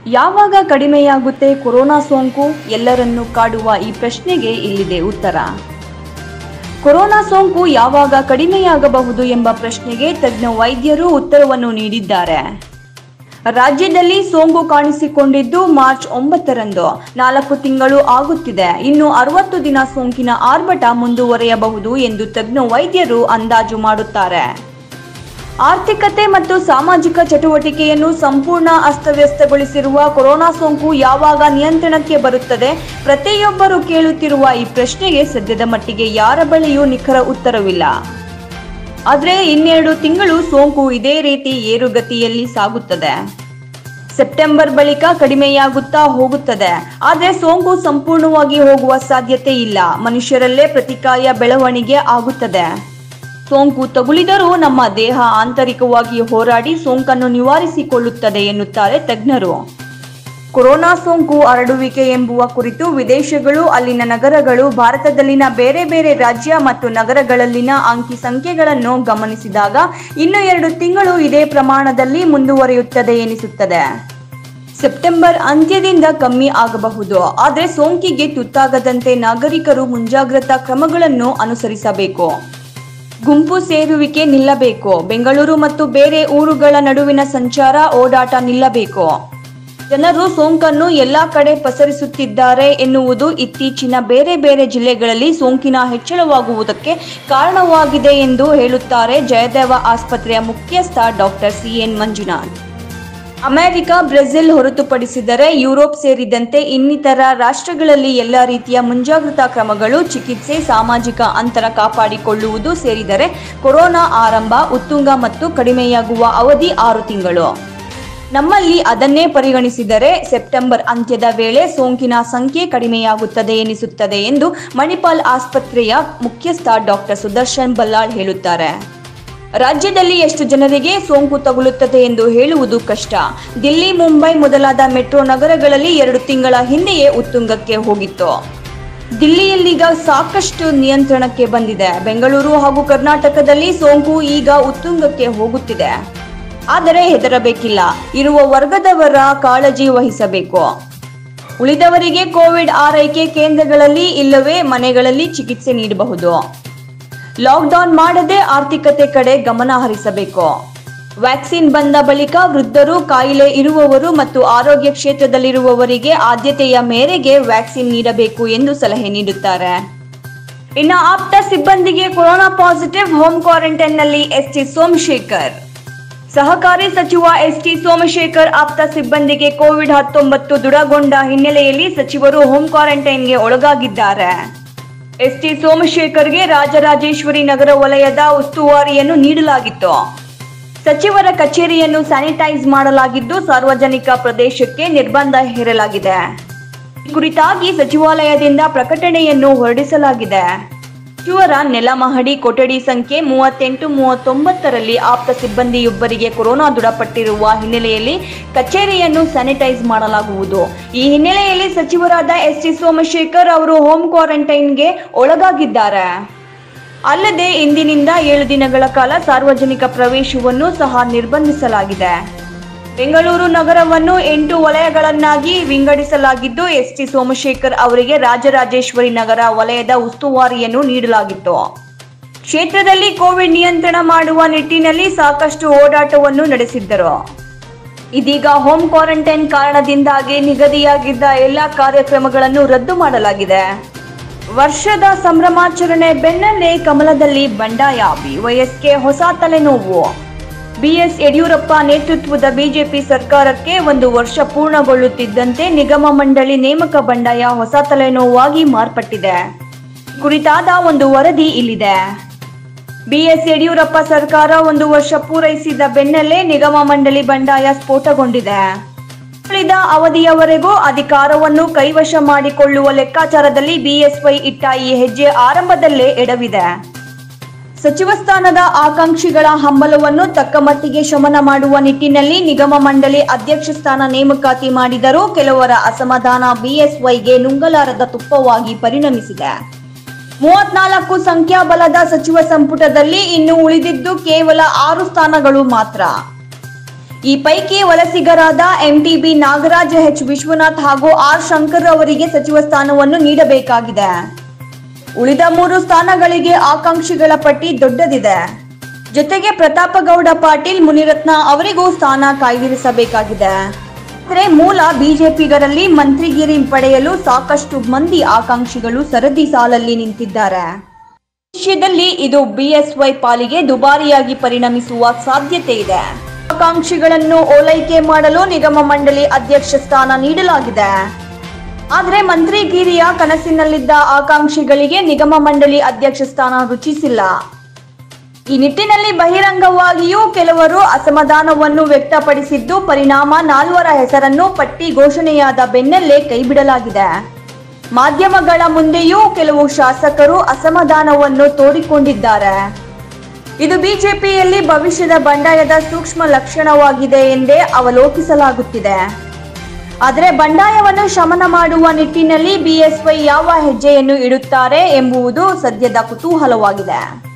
ಯಾವಾಗ ಕಡಿಮೆಯಾಗುತ್ತೆ ಕೊರೋನಾ ಸೋಂಕು ಎಲ್ಲರನ್ನೂ ಕಾಡುವ ಈ ಪ್ರಶ್ನೆಗೆ ಇಲ್ಲಿದೆ ಉತ್ತರ ಕೊರೋನಾ ಸೋಂಕು ಯಾವಾಗ ಕಡಿಮೆಯಾಗಬಹುದು ಎಂಬ ಪ್ರಶ್ನೆಗೆ ತಜ್ಞ ವೈದ್ಯರು ಉತ್ತರವನ್ನು ನೀಡಿದ್ದಾರೆ ರಾಜ್ಯದಲ್ಲಿ ಸೋಂಕು ಕಾಣಿಸಿಕೊಂಡಿದ್ದು ಮಾರ್ಚ್ ಒಂಬತ್ತರಂದು ನಾಲ್ಕು ತಿಂಗಳು ಆಗುತ್ತಿದೆ ಇನ್ನು ಅರವತ್ತು ದಿನ ಸೋಂಕಿನ ಆರ್ಭಟ ಮುಂದುವರೆಯಬಹುದು ಎಂದು ತಜ್ಞ ವೈದ್ಯರು ಅಂದಾಜು ಮಾಡುತ್ತಾರೆ ಆರ್ಥಿಕತೆ ಮತ್ತು ಸಾಮಾಜಿಕ ಚಟುವಟಿಕೆಯನ್ನು ಸಂಪೂರ್ಣ ಅಸ್ತವ್ಯಸ್ತಗೊಳಿಸಿರುವ ಕೊರೋನಾ ಸೋಂಕು ಯಾವಾಗ ನಿಯಂತ್ರಣಕ್ಕೆ ಬರುತ್ತದೆ ಪ್ರತಿಯೊಬ್ಬರು ಕೇಳುತ್ತಿರುವ ಈ ಪ್ರಶ್ನೆಗೆ ಸದ್ಯದ ಮಟ್ಟಿಗೆ ಯಾರ ಬಳಿಯೂ ನಿಖರ ಉತ್ತರವಿಲ್ಲ ಆದರೆ ಇನ್ನೆರಡು ತಿಂಗಳು ಸೋಂಕು ಇದೇ ರೀತಿ ಏರುಗತಿಯಲ್ಲಿ ಸಾಗುತ್ತದೆ ಸೆಪ್ಟೆಂಬರ್ ಬಳಿಕ ಕಡಿಮೆಯಾಗುತ್ತಾ ಹೋಗುತ್ತದೆ ಆದರೆ ಸೋಂಕು ಸಂಪೂರ್ಣವಾಗಿ ಹೋಗುವ ಸಾಧ್ಯತೆ ಇಲ್ಲ ಮನುಷ್ಯರಲ್ಲೇ ಪ್ರತಿಕಾಯ ಬೆಳವಣಿಗೆ ಆಗುತ್ತದೆ ಸೋಂಕು ತಗುಲಿದರೂ ನಮ್ಮ ದೇಹ ಆಂತರಿಕವಾಗಿ ಹೋರಾಡಿ ಸೋಂಕನ್ನು ನಿವಾರಿಸಿಕೊಳ್ಳುತ್ತದೆ ಎನ್ನುತ್ತಾರೆ ತಜ್ಞರು ಕೊರೋನಾ ಸೋಂಕು ಹರಡುವಿಕೆ ಎಂಬುವ ಕುರಿತು ವಿದೇಶಗಳು ಅಲ್ಲಿನ ನಗರಗಳು ಭಾರತದಲ್ಲಿನ ಬೇರೆ ಬೇರೆ ರಾಜ್ಯ ಮತ್ತು ನಗರಗಳಲ್ಲಿನ ಅಂಕಿ ಸಂಖ್ಯೆಗಳನ್ನು ಗಮನಿಸಿದಾಗ ಇನ್ನು ಎರಡು ತಿಂಗಳು ಇದೇ ಪ್ರಮಾಣದಲ್ಲಿ ಮುಂದುವರಿಯುತ್ತದೆ ಎನಿಸುತ್ತದೆ ಸೆಪ್ಟೆಂಬರ್ ಅಂತ್ಯದಿಂದ ಕಮ್ಮಿ ಆಗಬಹುದು ಆದರೆ ಸೋಂಕಿಗೆ ತುತ್ತಾಗದಂತೆ ನಾಗರಿಕರು ಮುಂಜಾಗ್ರತಾ ಕ್ರಮಗಳನ್ನು ಅನುಸರಿಸಬೇಕು ಗುಂಪು ಸೇರುವಿಕೆ ನಿಲ್ಲಬೇಕು ಬೆಂಗಳೂರು ಮತ್ತು ಬೇರೆ ಊರುಗಳ ನಡುವಿನ ಸಂಚಾರ ಓಡಾಟ ನಿಲ್ಲಬೇಕು ಜನರು ಸೋಂಕನ್ನು ಎಲ್ಲಾ ಕಡೆ ಪಸರಿಸುತ್ತಿದ್ದಾರೆ ಎನ್ನುವುದು ಇತ್ತೀಚಿನ ಬೇರೆ ಬೇರೆ ಜಿಲ್ಲೆಗಳಲ್ಲಿ ಸೋಂಕಿನ ಹೆಚ್ಚಳವಾಗುವುದಕ್ಕೆ ಕಾರಣವಾಗಿದೆ ಎಂದು ಹೇಳುತ್ತಾರೆ ಜಯದೇವ ಆಸ್ಪತ್ರೆಯ ಮುಖ್ಯಸ್ಥ doctor C N Manjunath America Brazil ಹೊರತುಪಡಿಸಿದರೆ ಯುರೋಪ್ ಸೇರಿದಂತೆ ಇನ್ನಿತರ ರಾಷ್ಟ್ರಗಳಲ್ಲಿ ಎಲ್ಲ ರೀತಿಯ ಮುಂಜಾಗ್ರತಾ ಕ್ರಮಗಳು ಚಿಕಿತ್ಸೆ ಸಾಮಾಜಿಕ ಅಂತರ ಕಾಪಾಡಿಕೊಳ್ಳುವುದು ಸೇರಿದರೆ ಕೊರೋನಾ ಆರಂಭ ಉತ್ತುಂಗ ಮತ್ತು ಕಡಿಮೆಯಾಗುವ ಅವಧಿ ಆರು ತಿಂಗಳು ನಮ್ಮಲ್ಲಿ ಅದನ್ನೇ ಪರಿಗಣಿಸಿದರೆ ಸೆಪ್ಟೆಂಬರ್ ಅಂತ್ಯದ ವೇಳೆ ಸೋಂಕಿನ ಸಂಖ್ಯೆ ಕಡಿಮೆಯಾಗುತ್ತದೆ ಎನಿಸುತ್ತದೆ ಎಂದು ಮಣಿಪಾಲ್ ಆಸ್ಪತ್ರೆಯ ಮುಖ್ಯಸ್ಥ ಡಾಕ್ಟರ್ ಸುದರ್ಶನ್ ಬಲ್ಲಾಳ್ ಹೇಳುತ್ತಾರೆ ರಾಜ್ಯದಲ್ಲಿ ಎಷ್ಟು ಜನರಿಗೆ ಸೋಂಕು ತಗುಲುತ್ತದೆ ಎಂದು ಹೇಳುವುದು ಕಷ್ಟ ದಿಲ್ಲಿ ಮುಂಬೈ ಮೊದಲಾದ ಮೆಟ್ರೋ ನಗರಗಳಲ್ಲಿ ಎರಡು ತಿಂಗಳ ಹಿಂದೆಯೇ ಉತ್ತುಂಗಕ್ಕೆ ಹೋಗಿತ್ತು ದಿಲ್ಲಿಯಲ್ಲೀಗ ಸಾಕಷ್ಟು ನಿಯಂತ್ರಣಕ್ಕೆ ಬಂದಿದೆ ಬೆಂಗಳೂರು ಹಾಗೂ ಕರ್ನಾಟಕದಲ್ಲಿ ಸೋಂಕು ಈಗ ಉತ್ತುಂಗಕ್ಕೆ ಹೋಗುತ್ತಿದೆ ಆದರೆ ಹೆದರಬೇಕಿಲ್ಲ ಇರುವ ವರ್ಗದವರ ಕಾಳಜಿ ವಹಿಸಬೇಕು ಉಳಿದವರಿಗೆ ಕೋವಿಡ್ ಆರೈಕೆ ಕೇಂದ್ರಗಳಲ್ಲಿ ಇಲ್ಲವೇ ಮನೆಗಳಲ್ಲಿ ಚಿಕಿತ್ಸೆ ನೀಡಬಹುದು ಲಾಕ್ಡೌನ್ ಮಾಡದೆ ಆರ್ಥಿಕತೆ ಕಡೆ ಗಮನ ಹರಿಸಬೇಕು ವ್ಯಾಕ್ಸಿನ್ ಬಂದ ಬಳಿಕ ವೃದ್ಧರು ಕಾಯಿಲೆ ಇರುವವರು ಮತ್ತು ಆರೋಗ್ಯ ಕ್ಷೇತ್ರದಲ್ಲಿರುವವರಿಗೆ ಆದ್ಯತೆಯ ಮೇರೆಗೆ ವ್ಯಾಕ್ಸಿನ್ ನೀಡಬೇಕು ಎಂದು ಸಲಹೆ ನೀಡುತ್ತಾರೆ ಇನ್ನು ಆಪ್ತ ಸಿಬ್ಬಂದಿಗೆ ಕೊರೋನಾ ಪಾಸಿಟಿವ್ ಹೋಮ್ ಕ್ವಾರಂಟೈನ್ನಲ್ಲಿ ಎಸ್ಟಿ ಸೋಮಶೇಖರ್ ಸಹಕಾರಿ ಸಚಿವ ಎಸ್ಟಿ ಸೋಮಶೇಖರ್ ಆಪ್ತ ಸಿಬ್ಬಂದಿಗೆ ಕೋವಿಡ್ ಹತ್ತೊಂಬತ್ತು ದೃಢಗೊಂಡ ಹಿನ್ನೆಲೆಯಲ್ಲಿ ಸಚಿವರು ಹೋಮ್ ಕ್ವಾರಂಟೈನ್ಗೆ ಒಳಗಾಗಿದ್ದಾರೆ ಎಸ್ಟಿ ಸೋಮಶೇಖರ್ಗೆ ರಾಜರಾಜೇಶ್ವರಿ ನಗರ ವಲಯದ ಉಸ್ತುವಾರಿಯನ್ನು ನೀಡಲಾಗಿತ್ತು ಸಚಿವರ ಕಚೇರಿಯನ್ನು ಸ್ಯಾನಿಟೈಸ್ ಮಾಡಲಾಗಿದ್ದು ಸಾರ್ವಜನಿಕ ಪ್ರದೇಶಕ್ಕೆ ನಿರ್ಬಂಧ ಹೇರಲಾಗಿದೆ ಈ ಕುರಿತಾಗಿ ಸಚಿವಾಲಯದಿಂದ ಪ್ರಕಟಣೆಯನ್ನು ಹೊರಡಿಸಲಾಗಿದೆ ಸಚಿವರ ನೆಲಮಹಡಿ ಕೊಠಡಿ ಸಂಖ್ಯೆ ಮೂವತ್ತೆಂಟು ಮೂವತ್ತೊಂಬತ್ತರಲ್ಲಿ ಆಪ್ತ ಸಿಬ್ಬಂದಿಯೊಬ್ಬರಿಗೆ ಕೊರೋನಾ ದೃಢಪಟ್ಟಿರುವ ಹಿನ್ನೆಲೆಯಲ್ಲಿ ಕಚೇರಿಯನ್ನು ಸ್ಯಾನಿಟೈಸ್ ಮಾಡಲಾಗುವುದು ಈ ಹಿನ್ನೆಲೆಯಲ್ಲಿ ಸಚಿವರಾದ ಎಸ್ ಟಿ ಸೋಮಶೇಖರ್ ಅವರು ಹೋಮ್ ಕ್ವಾರಂಟೈನ್ಗೆ ಒಳಗಾಗಿದ್ದಾರೆ ಅಲ್ಲದೆ ಇಂದಿನಿಂದ ಏಳು ದಿನಗಳ ಕಾಲ ಸಾರ್ವಜನಿಕ ಪ್ರವೇಶವನ್ನು ಸಹ ನಿರ್ಬಂಧಿಸಲಾಗಿದೆ ಬೆಂಗಳೂರು ನಗರವನ್ನು ಎಂಟು ವಲಯಗಳನ್ನಾಗಿ ವಿಂಗಡಿಸಲಾಗಿದ್ದು ಎಸ್ ಟಿ ಸೋಮಶೇಖರ್ ಅವರಿಗೆ ರಾಜರಾಜೇಶ್ವರಿ ನಗರ ವಲಯದ ಉಸ್ತುವಾರಿಯನ್ನು ನೀಡಲಾಗಿತ್ತು ಕ್ಷೇತ್ರದಲ್ಲಿ ಕೋವಿಡ್ ನಿಯಂತ್ರಣ ಮಾಡುವ ನಿಟ್ಟಿನಲ್ಲಿ ಸಾಕಷ್ಟು ಓಡಾಟವನ್ನು ನಡೆಸಿದ್ದರು ಇದೀಗ ಹೋಮ್ ಕ್ವಾರಂಟೈನ್ ಕಾರಣದಿಂದಾಗಿ ನಿಗದಿಯಾಗಿದ್ದ ಎಲ್ಲ ಕಾರ್ಯಕ್ರಮಗಳನ್ನು ರದ್ದು ಮಾಡಲಾಗಿದೆ ವರ್ಷದ ಸಂಭ್ರಮಾಚರಣೆ ಬೆನ್ನಲ್ಲೇ ಕಮಲದಲ್ಲಿ ಬಂಡಾಯ ಬಿವೈಎಸ್ಗೆ ಹೊಸ ತಲೆನೋವು ಬಿಎಸ್ ಯಡಿಯೂರಪ್ಪ ನೇತೃತ್ವದ ಬಿಜೆಪಿ ಸರ್ಕಾರಕ್ಕೆ ಒಂದು ವರ್ಷ ಪೂರ್ಣಗೊಳ್ಳುತ್ತಿದ್ದಂತೆ ನಿಗಮ ಮಂಡಳಿ ನೇಮಕ ಬಂಡಾಯ ಹೊಸ ತಲೆನೋವಾಗಿ ಮಾರ್ಪಟ್ಟಿದೆ ಈ ಕುರಿತಾದ ಒಂದು ವರದಿ ಇಲ್ಲಿದೆ ಬಿಎಸ್ ಯಡಿಯೂರಪ್ಪ ಸರ್ಕಾರ ಒಂದು ವರ್ಷ ಪೂರೈಸಿದ ಬೆನ್ನಲ್ಲೇ ನಿಗಮ ಮಂಡಳಿ ಬಂಡಾಯ ಸ್ಫೋಟಗೊಂಡಿದೆ ಉಳಿದ ಅವಧಿಯವರೆಗೂ ಅಧಿಕಾರವನ್ನು ಕೈವಶ ಮಾಡಿಕೊಳ್ಳುವ ಲೆಕ್ಕಾಚಾರದಲ್ಲಿ ಬಿಎಸ್ವೈ ಇಟ್ಟ ಈ ಹೆಜ್ಜೆ ಆರಂಭದಲ್ಲೇ ಎಡವಿದೆ ಸಚಿವ ಸ್ಥಾನದ ಆಕಾಂಕ್ಷಿಗಳ ಹಂಬಲವನ್ನು ತಕ್ಕ ಮಟ್ಟಿಗೆ ಶಮನ ಮಾಡುವ ನಿಟ್ಟಿನಲ್ಲಿ ನಿಗಮ ಮಂಡಳಿ ಅಧ್ಯಕ್ಷ ಸ್ಥಾನ ನೇಮಕಾತಿ ಮಾಡಿದರೂ ಕೆಲವರ ಅಸಮಾಧಾನ ಬಿಎಸ್ವೈಗೆ ನುಂಗಲಾರದ ತುಪ್ಪವಾಗಿ ಪರಿಣಮಿಸಿದೆ ಮೂವತ್ನಾಲ್ಕು ಸಂಖ್ಯಾಬಲದ ಸಚಿವ ಸಂಪುಟದಲ್ಲಿ ಇನ್ನು ಉಳಿದಿದ್ದು ಕೇವಲ ಆರು ಸ್ಥಾನಗಳು ಮಾತ್ರ ಈ ಪೈಕಿ ವಲಸಿಗರಾದ ಎಂಟಿಬಿ ನಾಗರಾಜ್ ಎಚ್ ವಿಶ್ವನಾಥ್ ಹಾಗೂ ಆರ್ ಶಂಕರ್ ಅವರಿಗೆ ಸಚಿವ ಸ್ಥಾನವನ್ನು ನೀಡಬೇಕಾಗಿದೆ ಉಳಿದ ಮೂರು ಸ್ಥಾನಗಳಿಗೆ ಆಕಾಂಕ್ಷಿಗಳ ಪಟ್ಟಿ ದೊಡ್ಡದಿದೆ ಜೊತೆಗೆ ಪ್ರತಾಪಗೌಡ ಪಾಟೀಲ್ ಮುನಿರತ್ನ ಅವರಿಗೂ ಸ್ಥಾನ ಕಾಯ್ದಿರಿಸಬೇಕಾಗಿದೆ ಆದರೆ ಮೂಲ ಬಿಜೆಪಿಗರಲ್ಲಿ ಮಂತ್ರಿಗಿರಿ ಪಡೆಯಲು ಸಾಕಷ್ಟು ಮಂದಿ ಆಕಾಂಕ್ಷಿಗಳು ಸರದಿ ಸಾಲಲ್ಲಿ ನಿಂತಿದ್ದಾರೆ ಭವಿಷ್ಯದಲ್ಲಿ ಇದು ಬಿಎಸ್ವೈ ಪಾಲಿಗೆ ದುಬಾರಿಯಾಗಿ ಪರಿಣಮಿಸುವ ಸಾಧ್ಯತೆ ಇದೆ ಆಕಾಂಕ್ಷಿಗಳನ್ನು ಓಲೈಕೆ ಮಾಡಲು ನಿಗಮ ಮಂಡಳಿ ಅಧ್ಯಕ್ಷ ಸ್ಥಾನ ನೀಡಲಾಗಿದೆ ಆದರೆ ಮಂತ್ರಿಗಿರಿಯ ಕನಸಿನಲ್ಲಿದ್ದ ಆಕಾಂಕ್ಷಿಗಳಿಗೆ ನಿಗಮ ಮಂಡಳಿ ಅಧ್ಯಕ್ಷ ಸ್ಥಾನ ರುಚಿಸಿಲ್ಲ ಈ ನಿಟ್ಟಿನಲ್ಲಿ ಬಹಿರಂಗವಾಗಿಯೂ ಕೆಲವರು ಅಸಮಾಧಾನವನ್ನು ವ್ಯಕ್ತಪಡಿಸಿದ್ದು ಪರಿಣಾಮ ನಾಲ್ವರ ಹೆಸರನ್ನು ಪಟ್ಟಿ ಘೋಷಣೆಯಾದ ಬೆನ್ನಲ್ಲೇ ಕೈಬಿಡಲಾಗಿದೆ ಮಾಧ್ಯಮಗಳ ಮುಂದೆಯೂ ಕೆಲವು ಶಾಸಕರು ಅಸಮಾಧಾನವನ್ನು ತೋಡಿಕೊಂಡಿದ್ದಾರೆ ಇದು ಬಿಜೆಪಿಯಲ್ಲಿ ಭವಿಷ್ಯದ ಬಂಡಾಯದ ಸೂಕ್ಷ್ಮ ಲಕ್ಷಣವಾಗಿದೆ ಎಂದೇ ಅವಲೋಕಿಸಲಾಗುತ್ತಿದೆ ಆದರೆ ಬಂಡಾಯವನ್ನು ಶಮನ ಮಾಡುವ ನಿಟ್ಟಿನಲ್ಲಿ ಬಿಎಸ್ವೈ ಯಾವ ಹೆಜ್ಜೆಯನ್ನು ಇಡುತ್ತಾರೆ ಎಂಬುವುದು ಸದ್ಯದ ಕುತೂಹಲವಾಗಿದೆ